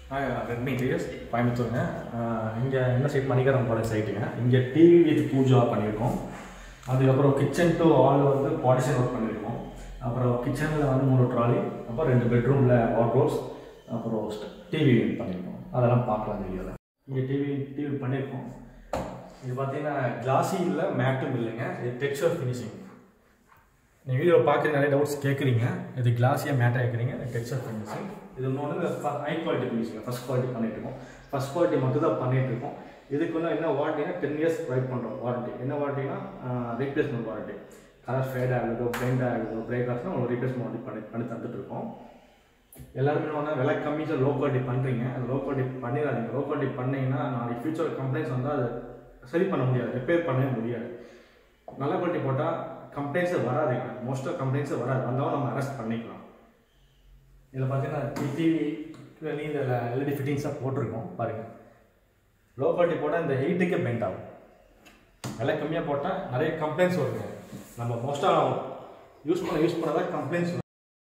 Redmi DS கோயம்புத்தூருங்க இங்கே என்ன side மணிகரம் பாளையம் சைட்டுங்க இங்கே டிவி வித் பூஜா பண்ணியிருக்கோம் அதுக்கப்புறம் கிச்சன் டு ஹால் வந்து பாடிஷன் ஒர்க் பண்ணியிருக்கோம் அப்புறம் கிச்சனில் வந்து மூணு ட்ராலி அப்புறம் ரெண்டு பெட்ரூமில் வாட்ரோஸ் அப்புறம் டிவி பண்ணியிருக்கோம் அதெல்லாம் பார்க்கலாம் வீடியோவில் இங்கே டிவி டிவி பண்ணியிருக்கோம் இது பார்த்தீங்கன்னா கிளாஸி இல்லை மேட்டும் இல்லைங்க இது டெக்ஸ்சர் ஃபினிஷிங் நீங்கள் வீடியோ பார்க்க நிறைய டவுட்ஸ் கேட்குறீங்க இது கிளாஸியாக மேட்டாக கேட்குறீங்க டெக்ஸ்சர் ஃபினிஷிங் இது இன்னொன்று high quality finishing first quality பண்ணிட்டு இருக்கோம் ஃபஸ்ட் குவாலிட்டி மட்டும் தான் பண்ணிட்டு இருக்கோம் இதுக்கு வந்து என்ன வாரண்டினா டென் இயர்ஸ் ப்ரொவைட் பண்ணுறோம் வாரண்டி என்ன வாரண்டினா ரீப்ளேஸ்மெண்ட் வாரண்டி கலர் ஃபேட் ஆகுதோ பெயிண்ட் ஆகுதோ பிரேக் ஆச்சுன்னா உங்களுக்கு ரீப்ளேஸ்மெண்ட் வாரண்டி பண்ணி பண்ணி தந்துட்டு இருக்கோம் எல்லாருமே வந்து விலை கம்மியாக லோ குவாலிட்டி பண்ணுறீங்க அந்த லோ குவாலிட்டி பண்ணிடாதீங்க லோ குவாலிட்டி பண்ணீங்கன்னா நாளைக்கு ஃபியூச்சர் கம்ப்ளைண்ட்ஸ் வந்தால் அது சரி பண்ண முடியாது ரிப்பேர் பண்ணவே முடியாது நல்ல குவாலிட்டி போட்டால் கம்ப்ளைண்ட்ஸே வராதுங்க மோஸ்ட் ஆஃப் கம்ப்ளைண்ட்ஸே வராது வந்தாலும் நம்ம அரெஸ்ட் பண்ணிக்கலாம் இதில் பார்த்தீங்கன்னா டிவி இந்த எல்இடி ஃபிட்டிங்ஸாக போட்டிருக்கோம் பாருங்கள் லோ குவாலிட்டி போட்டால் இந்த எயிட்டுக்கே பெண்ட் ஆகும் விலை கம்மியாக போட்டால் நிறைய கம்ப்ளைண்ட்ஸ் வருங்க நம்ம மோஸ்ட்டாக யூஸ் பண்ண யூஸ் பண்ண தான் கம்ப்ளைண்ட்ஸ் வரும்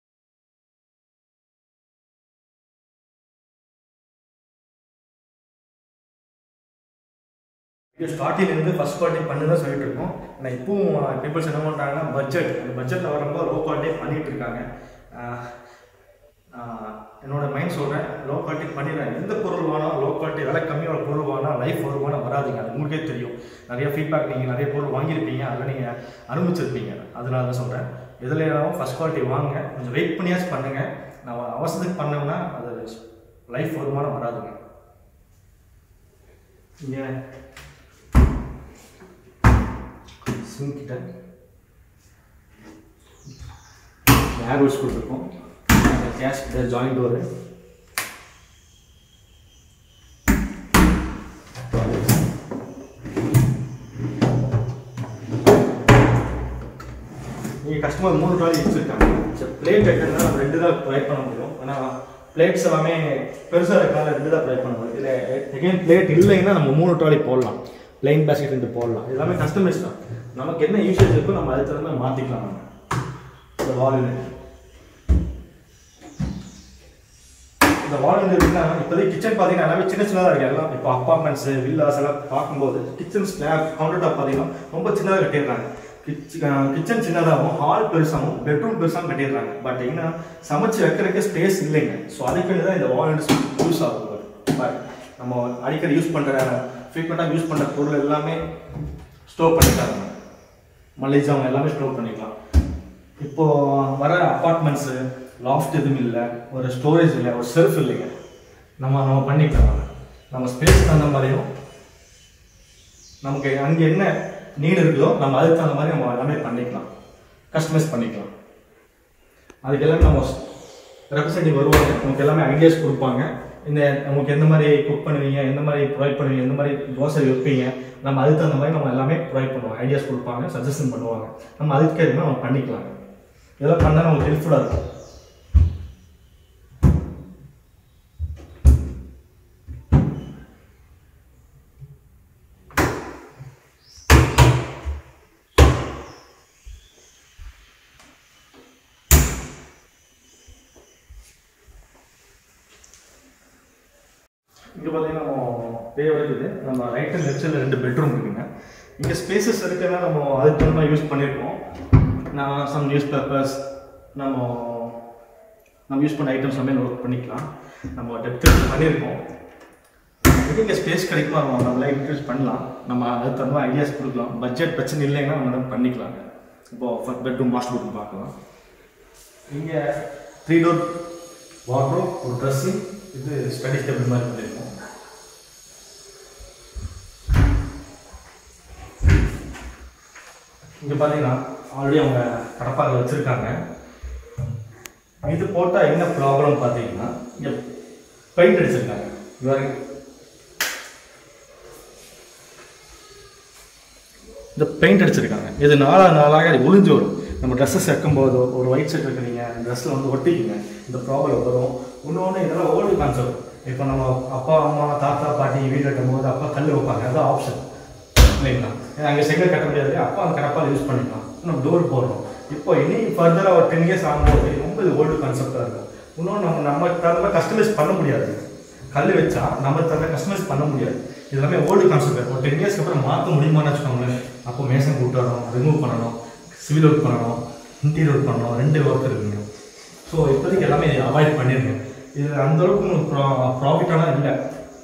இது ஸ்டார்டிங்லேருந்து ஃபஸ்ட் குவாலிட்டி பண்ணி தான் சொல்லிட்டு இருக்கோம் ஆனால் இப்பவும் பீப்புள்ஸ் என்ன பண்ணுறாங்கன்னா பட்ஜெட் அந்த பட்ஜெட்டில் வரும்போது லோ குவாலிட்டி பண்ணிட்டு இருக்காங்க ஆஹ் ஆஹ் என்னோட மைண்ட் சொல்கிறேன் லோ குவாலிட்டி பண்ணிடுறேன் எந்த பொருள் வேணும் லோ குவாலிட்டி விலை கம்மியான பொருள் வேணால் லைஃப் வருமானா வராதுங்க அது உங்களுக்கே தெரியும் நிறைய ஃபீட்பேக் நீங்கள் நிறைய பொருள் வாங்கியிருப்பீங்க அதில் நீங்கள் அனுபவிச்சிருப்பீங்க அதனால தான் சொல்கிறேன் எதில் ஏதாவது ஃபஸ்ட் குவாலிட்டி வாங்குங்க கொஞ்சம் வெயிட் பண்ணியாச்சும் பண்ணுங்கள் நான் அவசரத்துக்கு பண்ணோம்னா அது லைஃப் வருமானம் வராதுங்க இங்கே சிங்க் கிட்ட ஏர் ஹோல்ஸ் கொடுத்துருக்கோம் கேஷ் கிட்ட ஜாயிண்ட் டோரு நீங்கள் கஸ்டமர் மூணு ட்ராலி வச்சுருக்காங்க சரி பிளேட் வைக்கிறதுனால நம்ம ரெண்டு தான் ட்ரை பண்ண முடியும் ஆனால் பிளேட்ஸ் எல்லாமே பெருசாக இருக்கனால ரெண்டு தான் ட்ரை பண்ண முடியும் இதில் எகைன் பிளேட் இல்லைன்னா நம்ம மூணு ட்ராலி போடலாம் பிளைன் பேஸ்கெட் ரெண்டு போடலாம் இது எல்லாமே கஸ்டமைஸ் தான் நமக்கு என்ன யூசேஜ் இருக்கோ நம்ம அதுக்கு தகுந்த மாதிரி மாற்றிக்கலாம் நம்ம இந்த வால் இந்த வால் இருக்குன்னா இப்போதைக்கு கிச்சன் பார்த்தீங்கன்னா எல்லாமே சின்ன சின்னதாக இருக்கு எல்லாம் இப்போ அப்பார்ட்மெண்ட்ஸ் வில்லாஸ் எல்லாம் பார்க்கும்போது கிச்சன் ஸ்லாப் கவுண்டர் டாப் பார்த்தீங்கன்னா ரொம்ப சின்னதாக கட்டிடுறாங்க கிச்சன் சின்னதாகவும் ஹால் பெருசாகவும் பெட்ரூம் பெருசாகவும் கட்டிடுறாங்க பட் என்ன சமைச்சு வைக்கிறதுக்கு ஸ்பேஸ் இல்லைங்க ஸோ அதுக்கு தான் இந்த வால் யூஸ் ஆகும் பட் நம்ம அடிக்கடி யூஸ் பண்ணுற ஃப்ரீக்வெண்ட்டாக யூஸ் பண்ணுற பொருள் எல்லாமே ஸ்டோர் பண்ணிட்டாங்க மல்லிஜ் அவங்க எல்லாமே ஸ்டோர் பண்ணிக்கலாம் இப்போ வர அப்பார்ட்மெண்ட்ஸு லாஃப்ட் எதுவும் இல்லை ஒரு ஸ்டோரேஜ் இல்லை ஒரு செல்ஃப் இல்லைங்க நம்ம நம்ம பண்ணிக்கலாம் நம்ம. நம்ம ஸ்பேஸ் தகுந்த மாதிரியும் நமக்கு அங்கே என்ன நீடு இருக்குதோ நம்ம அதுக்கு தகுந்த மாதிரி நம்ம எல்லாமே பண்ணிக்கலாம் கஸ்டமைஸ் பண்ணிக்கலாம் அதுக்கு எல்லாமே நம்ம ரெப்ரசன்டேட்டிவ் வருவாங்க நமக்கு எல்லாமே ஐடியாஸ் கொடுப்பாங்க இந்த நமக்கு எந்த மாதிரி குக் பண்ணுவீங்க எந்த மாதிரி ப்ரொவைட் பண்ணுவீங்க எந்த மாதிரி தோசை வைப்பீங்க நம்ம அதுக்கு தகுந்த மாதிரி நம்ம எல்லாமே ப்ரொவைட் பண்ணுவோம் ஐடியாஸ் கொடுப்பாங்க சஜஷன் பண்ணுவாங்க நம்ம அதுக்கு எதுவுமே நம்ம பண்ணிக்கலாம் இதெல்லாம் பண்ணால் நமக்கு ஹெல்ப்ஃபுல்லாக இருக்கும் இங்கே பார்த்தீங்கன்னா நம்ம பே இருக்குது நம்ம ரைட் அண்ட் லெஃப்ட் சைடில் ரெண்டு பெட்ரூம் இருக்குங்க இங்கே ஸ்பேசஸ் இருக்குன்னா நம்ம அதுக்கு தகுந்த மாதிரி யூஸ் பண்ணியிருக்கோம் நான் சம் நியூஸ் பேப்பர்ஸ் நம்ம நம்ம யூஸ் பண்ண ஐட்டம்ஸ் எல்லாமே நோட் பண்ணிக்கலாம் நம்ம டெப்த் பண்ணியிருக்கோம் எது இங்கே ஸ்பேஸ் கிடைக்குமோ நம்ம நம்மள இன்க்ரீஸ் பண்ணலாம் நம்ம அதுக்கு தகுந்த மாதிரி ஐடியாஸ் கொடுக்கலாம் பட்ஜெட் பிரச்சனை இல்லைன்னா நம்ம வந்து பண்ணிக்கலாங்க இப்போ ஃபர்ஸ்ட் பெட்ரூம் மாஸ்டர் பெட்ரூம் பார்க்கலாம் இங்கே த்ரீ டோர் வாட்ரூம் ஒரு ட்ரெஸ்ஸிங் இது ஸ்டடி டேபிள் மாதிரி பண்ணியிருக்கோம் இங்கே பார்த்தீங்கன்னா ஆல்ரெடி அவங்க கடப்பாக வச்சுருக்காங்க இது போட்டால் என்ன ப்ராப்ளம் பார்த்தீங்கன்னா இங்கே பெயிண்ட் அடிச்சிருக்காங்க இவரு இந்த பெயிண்ட் அடிச்சிருக்காங்க இது நாளா நாளாக அது ஒளிஞ்சு வரும் நம்ம ட்ரெஸ்ஸஸ் வைக்கும்போது ஒரு ஒயிட் ஷர்ட் வைக்கிறீங்க ட்ரெஸ்ஸில் வந்து ஒட்டிக்குங்க இந்த ப்ராப்ளம் வரும் இன்னொன்று இதெல்லாம் ஓல்டு கான்செப்ட் இப்போ நம்ம அப்பா அம்மா தாத்தா பாட்டி வீடு கட்டும் போது அப்பா கல் வைப்பாங்க அதுதான் ஆப்ஷன் இல்லைங்களா ஏன்னா அங்கே செங்கல் கட்ட முடியாது அப்பா அந்த கடப்பால் யூஸ் பண்ணிக்கலாம் நம்ம டோர் போடுறோம் இப்போ இனி ஃபர்தராக ஒரு டென் இயர்ஸ் ஆகும்போது ரொம்ப இது ஓல்டு கான்செப்டாக இருக்கும் இன்னொன்று நம்ம நம்ம தகுந்த கஸ்டமைஸ் பண்ண முடியாது கல் வச்சா நம்ம தவிர கஸ்டமைஸ் பண்ண முடியாது இது எல்லாமே ஓல்டு கான்செப்ட் ஒரு டென் இயர்ஸ்க்கு அப்புறம் மாற்ற முடியுமான்னு வச்சுக்கோங்களேன் அப்போ மேசன் கூட்டு வரணும் ரிமூவ் பண்ணணும் சிவில் ஒர்க் பண்ணணும் இன்டீரியர் ஒர்க் பண்ணணும் ரெண்டு ஒர்க் இருக்குங்க ஸோ இப்போதைக்கு எல்லாமே அவாய்ட் பண்ணிருங்க இது அந்த அளவுக்கு உங்களுக்கு ப்ரா ப்ராஃபிட்டாலாம் இல்லை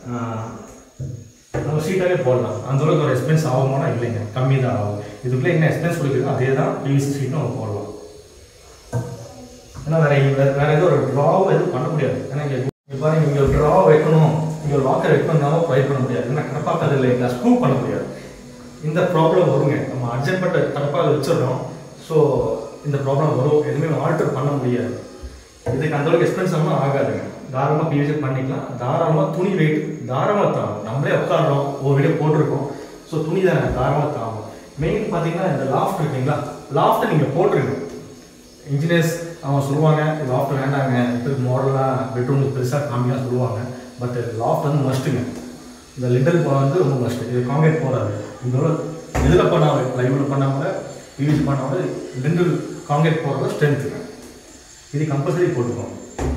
நம்ம சீட்டாகவே போடலாம் அந்த அளவுக்கு ஒரு எக்ஸ்பென்ஸ் ஆகுமானா இல்லைங்க கம்மி தான் ஆகும் இதுக்குள்ளே என்ன எக்ஸ்பென்ஸ் கொடுக்குறதோ அதே தான் பிவிசி சீட்டும் நம்ம போடலாம் ஏன்னா வேற வேற வேற எதுவும் ஒரு ட்ராவும் எதுவும் பண்ண முடியாது ஏன்னா இங்கே இங்கே பாருங்க இங்கே ஒரு ட்ரா வைக்கணும் இங்கே ஒரு லாக்கர் வைக்கணும்னாலும் ப்ரொவைட் பண்ண முடியாது ஏன்னா கடப்பாக்க அதில் இல்லை ஸ்க்ரூ பண்ண முடியாது இந்த ப்ராப்ளம் வருங்க நம்ம அர்ஜென்ட் பண்ண கடப்பாக வச்சிடுறோம் ஸோ இந்த ப்ராப்ளம் வரும் எதுவுமே ஆல்டர் பண்ண முடியாது இதுக்கு அந்த அளவுக்கு எக்ஸ்பென்சிவ்லாம் ஆகாதுங்க தாராளமாக பிவிசி பண்ணிக்கலாம் தாராளமாக துணி வெயிட் தாராளமாக தாங்கும் நம்மளே உட்காடுறோம் ஒரு வீடியோ போட்டிருக்கோம் ஸோ துணி தானே தாராளமாக தாங்கும் மெயின் பார்த்தீங்கன்னா இந்த லாஃப்ட் இருக்குங்களா லாஃப்ட்டை நீங்கள் போட்டுருங்க இன்ஜினியர்ஸ் அவங்க சொல்லுவாங்க லாஃப்ட் வேண்டாங்க இது மாடலாக பெட்ரூம் பெருசாக காமிக்கலாம் சொல்லுவாங்க பட் லாஃப்ட் வந்து மஸ்ட்டுங்க இந்த லிட்டல் வந்து ரொம்ப மஸ்ட் இது காங்கிரீட் போடாது இந்த இதில் பண்ணாமல் லைவில் பண்ணாமல் பிவிசி பண்ணாமல் லிண்டல் காங்கிரீட் போடுறது ஸ்ட்ரென்த்துங்க இது கம்பல்சரி போட்டுக்கோங்க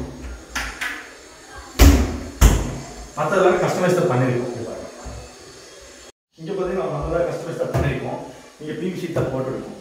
மற்றதெல்லாம் கஸ்டமைஸ் தான் பண்ணியிருக்கோம் இங்க பாருங்க. இங்கே பார்த்தீங்கன்னா நம்ம தான் கஸ்டமைஸ் தான் பண்ணியிருக்கோம் இங்கே பிவிசி தான் போட்டிருக்கோம்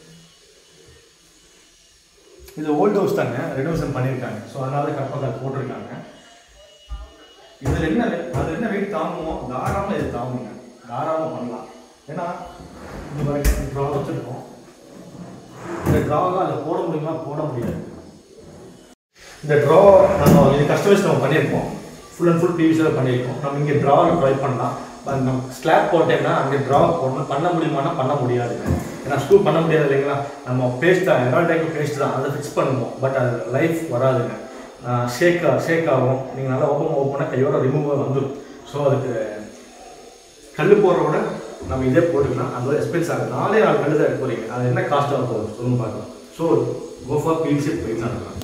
இது ஓல்ட் ஹவுஸ் தாங்க ரெனோவேஷன் பண்ணியிருக்காங்க ஸோ அதனால கரெக்டாக போட்டிருக்காங்க இதில் என்ன அது என்ன வெயிட் தாங்குமோ தாராளமாக இது தாங்குங்க தாராளமாக பண்ணலாம் ஏன்னா இந்த வரைக்கும் ட்ரா வச்சுருக்கோம் இந்த ட்ராவெல்லாம் அதில் போட முடியுமா போட முடியாது இந்த ட்ரா நம்ம இது கஸ்டமைஸ் நம்ம பண்ணியிருக்கோம் ஃபுல் அண்ட் ஃபுல் பிவிசியில் பண்ணியிருக்கோம் நம்ம இங்கே ட்ராவில் ட்ரை பண்ணலாம் பட் நம்ம ஸ்லாப் போட்டேன்னா அங்கே ட்ரா போடணும் பண்ண முடியுமானா பண்ண முடியாதுங்க ஏன்னா ஸ்க்ரூ பண்ண முடியாது இல்லைங்களா நம்ம பேஸ்ட் தான் எரால் டைப் பேஸ்ட் தான் அதை ஃபிக்ஸ் பண்ணுவோம் பட் அது லைஃப் வராதுங்க ஷேக் ஷேக் ஆகும் நீங்கள் நல்லா ஓப்பன் ஓப்பனாக கையோட ரிமூவ் வந்துடும் ஸோ அதுக்கு கல் போடுற விட நம்ம இதே போட்டுக்கலாம் அது எக்ஸ்பென்ஸ் ஆகும் நாலே நாலு கல் தான் எடுக்க போறீங்க அது என்ன காஸ்ட் ஆக போகுது சொல்லுங்க பார்க்கலாம் ஸோ கோ ஃபார் பிவிசி போயிடலாம் நம்ம.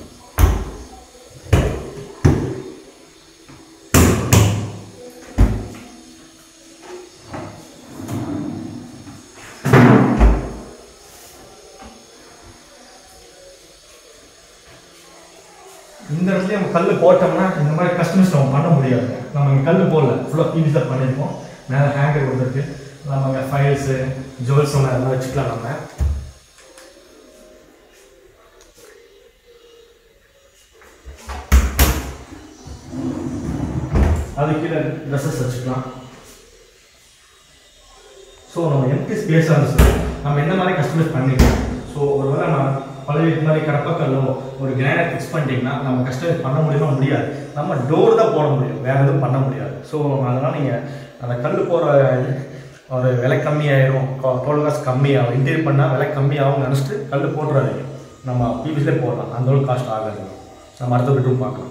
இந்த இடத்துல நம்ம கல் போட்டோம்னா இந்த மாதிரி கஸ்டமைஸ் நம்ம பண்ண முடியாது நம்ம இங்கே கல் போடல ஃபுல்லாக பிவிசி தான் பண்ணியிருக்கோம் மேலே ஹேங்கர் கொடுத்துருக்கு நம்ம அங்கே ஃபைல்ஸு ஜுவல்ஸ் எல்லாம் எல்லாம் வச்சுக்கலாம் நம்ம அது கீழே ட்ரெஸ்ஸஸ் வச்சுக்கலாம் ஸோ நம்ம எம்டி ஸ்பேஸாக இருந்துச்சு நம்ம என்ன மாதிரி கஸ்டமைஸ் பண்ணிக்கலாம் ஸோ ஒருவேளை நான் பழைய இது மாதிரி கடப்பக்கல்லோ ஒரு கிரானைட் ஃபிக்ஸ் பண்ணிட்டீங்கன்னா நம்ம கஸ்டமைஸ் பண்ண முடியுமா முடியாது நம்ம டோர் தான் போட முடியும் வேறு எதுவும் பண்ண முடியாது ஸோ அதனால் நீங்கள் அந்த கல் போகிற ஒரு விலை கம்மியாயிரும் டோல் காசு கம்மியாகும் இன்டீரியர் பண்ணால் விலை கம்மியாகும் நினச்சிட்டு கல் போட்டுறாதீங்க நம்ம பிவிசிலே போடலாம் அந்த அளவுக்கு காஸ்ட் ஆகாது நம்ம அடுத்த பெட்ரூம் பார்க்கலாம்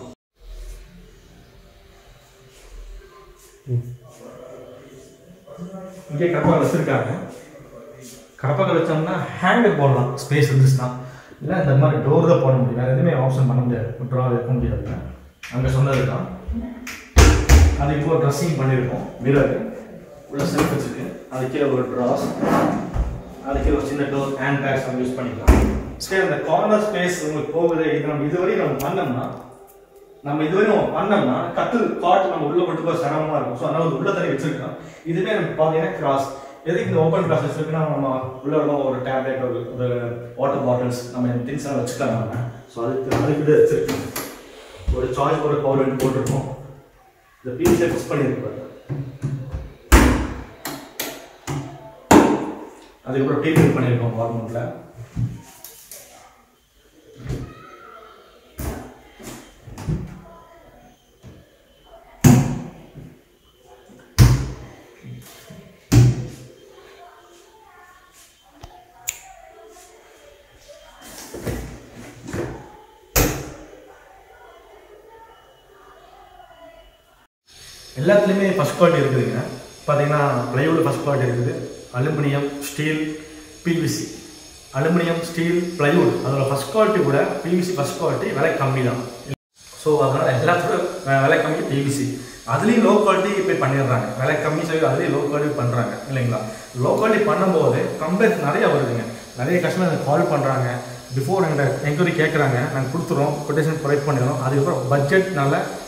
இங்கே கடப்பாக வச்சுருக்காங்க கடப்பாக வச்சோம்னா ஹேங்கர் போடலாம் ஸ்பேஸ் இருந்துச்சுன்னா இல்லை இந்த மாதிரி டோர் தான் போட முடியும் வேறு எதுவுமே ஆப்ஷன் பண்ண முடியாது ட்ரா வைக்க முடியாதுங்க அங்கே சொன்னது தான் அது இப்போ ட்ரெஸ்ஸிங் பண்ணியிருக்கோம் மிரர் உள்ள செல்ஃப் வச்சுருக்கு அது கீழே ஒரு ட்ராஸ் அது கீழே ஒரு சின்ன டோர் ஹேண்ட் பேக்ஸ் நம்ம யூஸ் பண்ணிக்கலாம் சரி அந்த கார்னர் ஸ்பேஸ் உங்களுக்கு போகுது இது நம்ம இதுவரை நம்ம பண்ணோம்னா நம்ம இதுவரை நம்ம பண்ணோம்னா கட்டில் காட் நம்ம உள்ள கொண்டு போக சிரமமா இருக்கும் ஸோ அதனால உள்ள தண்ணி வச்சிருக்கோம் இதுவே நம்ம பார்த்தீங்கன்னா கிராஸ் எதுக்கு இந்த ஓப்பன் கிளாஸ் வச்சிருக்குன்னா நம்ம உள்ள உள்ள ஒரு டேப்லெட் ஒரு ஒரு வாட்டர் பாட்டில்ஸ் நம்ம திங்ஸ் எல்லாம் வச்சுக்கலாம் நம்ம ஸோ அதுக்கு அதுக்கு இது வச்சிருக்கோம் ஒரு சார்ஜ் ஒரு பவர் வெண்ட் போட்டிருக்கோம் இந்த பீஸை ஃபிக்ஸ் பண்ணியிருக்கோம் அதுக்கப்புறம் டீ பண்ணியிருக்கோம் கவர்மெண்ட்டில் எல்லாத்துலேயுமே ஃபஸ்ட் குவாலிட்டி இருக்குதுங்க பார்த்தீங்கன்னா ப்ளைவுட் ஃபஸ்ட் குவாலிட்டி இருக்குது aluminium steel PVC aluminium steel plywood அதோட ஃபஸ்ட் குவாலிட்டி கூட பிவிசி ஃபஸ்ட் குவாலிட்டி விலை கம்மி தான் ஸோ அதனால் எல்லாத்தோட வே- விலை கம்மி பிவிசி அதுலேயும் லோ குவாலிட்டி இப்போ பண்ணிடுறாங்க விலை கம்மி சொல்லி அதுலேயும் லோ குவாலிட்டி பண்ணுறாங்க இல்லைங்களா லோ குவாலிட்டி பண்ணும்போது கம்ப்ளைண்ட்ஸ் நிறைய வருதுங்க நிறைய கஸ்டமர் கால் பண்ணுறாங்க பிஃபோர் எங்கள் என்கொயரி கேட்குறாங்க நாங்கள் கொடுத்துறோம் கொட்டேஷன் ப்ரொவைட் பண்ணிடுறோம் அதுக்கப்புறம் பட்ஜெட்னால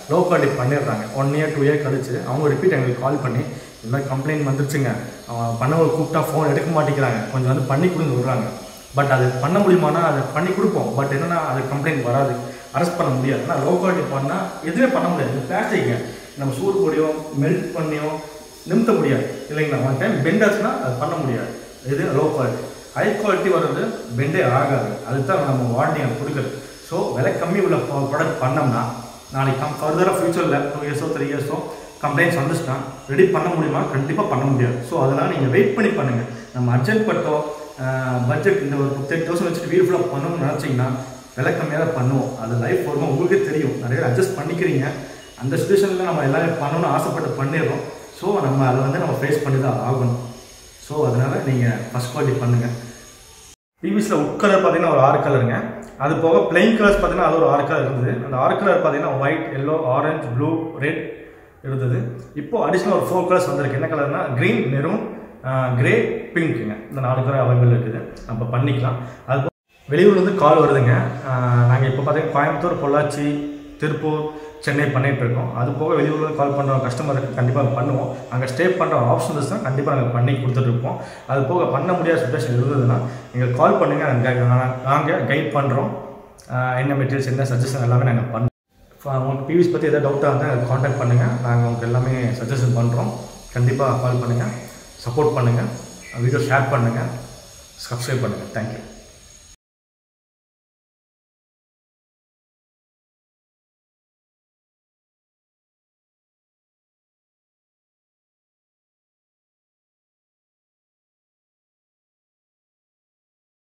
லோ குவாலிட்டி பண்ணிடுறாங்க ஒன் இயர் டூ இயர் கழிச்சு அவங்க ரிப்பீட் எங்களுக்கு கால் பண்ணி இந்த மாதிரி கம்ப்ளைண்ட் வந்துருச்சுங்க அவன் பண்ணவங்க கூப்பிட்டா ஃபோன் எடுக்க மாட்டேங்கிறாங்க கொஞ்சம் வந்து பண்ணி கொடுங்க விடுறாங்க பட் அது பண்ண முடியுமானா அதை பண்ணி கொடுப்போம் பட் என்னன்னா அது கம்ப்ளைண்ட் வராது அரெஸ்ட் பண்ண முடியாது ஏன்னா லோ குவாலிட்டி பண்ணால் எதுவுமே பண்ண முடியாது பிளாஸ்டிக் நம்ம சூடு பொடியோ மெல்ட் பண்ணியோ நிறுத்த முடியாது இல்லைங்களா ஒன் டைம் பெண்ட் ஆச்சுன்னா அது பண்ண முடியாது இது லோ குவாலிட்டி ஹை குவாலிட்டி வர்றது பெண்டே ஆகாது அதுதான் நம்ம வாரண்டி கொடுக்குறது ஸோ விலை கம்மி உள்ள ப்ராடக்ட் பண்ணோம்னா நாளைக்கு கம் ஃபர்தராக ஃபியூச்சரில் டூ இயர்ஸோ த்ரீ இயர்ஸோ கம்ப்ளைண்ட்ஸ் வந்துச்சுன்னா ரெடி பண்ண முடியுமா கண்டிப்பாக பண்ண முடியாது ஸோ அதனால் நீங்கள் வெயிட் பண்ணி பண்ணுங்கள் நம்ம அர்ஜென்ட் பட்டோ பட்ஜெட் இந்த ஒரு தேர்ட்டி தௌசண்ட் வச்சுட்டு வீடு ஃபுல்லாக பண்ணணும்னு நினச்சிங்கன்னா விலை கம்மியாக தான் பண்ணுவோம் அது லைஃப் வருமா உங்களுக்கே தெரியும் நிறைய பேர் அட்ஜஸ்ட் பண்ணிக்கிறீங்க அந்த சுச்சுவேஷனில் நம்ம எல்லாமே பண்ணணும்னு ஆசைப்பட்டு பண்ணிடுறோம் ஸோ நம்ம அதை வந்து நம்ம ஃபேஸ் பண்ணி தான் ஆகணும் ஸோ அதனால் நீங்கள் ஃபஸ்ட் குவாலிட்டி பண்ணுங்கள் பிவிஸில் உட் கலர் பார்த்தீங்கன்னா ஒரு ஆறு கலருங்க அது போக பிளெயின் கலர்ஸ் பார்த்தீங்கன்னா அது ஒரு ஆறு கலர் இருந்தது அந்த ஆறு கலர் பார்த்தீங்கன்னா white yellow orange blue red இருந்தது இப்போ அடிஷ்னல் ஒரு ஃபோர் கலர்ஸ் வந்திருக்கு என்ன கலர்னா க்ரீன் மெரூன் கிரே பிங்க்குங்க இந்த நாலு கலர் அவைலபிள் இருக்குது நம்ம பண்ணிக்கலாம் அது போக வெளியூர்லேருந்து கால் வருதுங்க நாங்கள் இப்போ பார்த்தீங்கன்னா கோயம்புத்தூர் பொள்ளாச்சி திருப்பூர் சென்னை பண்ணிகிட்டு இருக்கோம் அது போக வெளியூரில் கால் பண்ணுற கஸ்டமருக்கு கண்டிப்பாக பண்ணுவோம் அங்கே ஸ்டே பண்ணுற ஆப்ஷன்ஸ் தான் கண்டிப்பாக நாங்கள் பண்ணி கொடுத்துட்ருப்போம் அது போக பண்ண முடியாத சுச்சுவேஷன் இருந்ததுன்னா எங்களுக்கு கால் பண்ணுங்கள் நாங்கள் நாங்கள் கைட் பண்ணுறோம் என்ன மெட்டீரியல்ஸ் என்ன சஜஷன் எல்லாமே நாங்கள் பண்ணுறோம் உங்களுக்கு பிவிஸ் பற்றி எதாவது டவுட்டாக இருந்தால் காண்டாக்ட் பண்ணுங்கள் நாங்கள் உங்களுக்கு எல்லாமே சஜஷன் பண்ணுறோம் கண்டிப்பாக கால் பண்ணுங்கள் சப்போர்ட் பண்ணுங்கள் வீடியோ ஷேர் பண்ணுங்கள் சப்ஸ்கிரைப் பண்ணுங்கள் தேங்க்யூ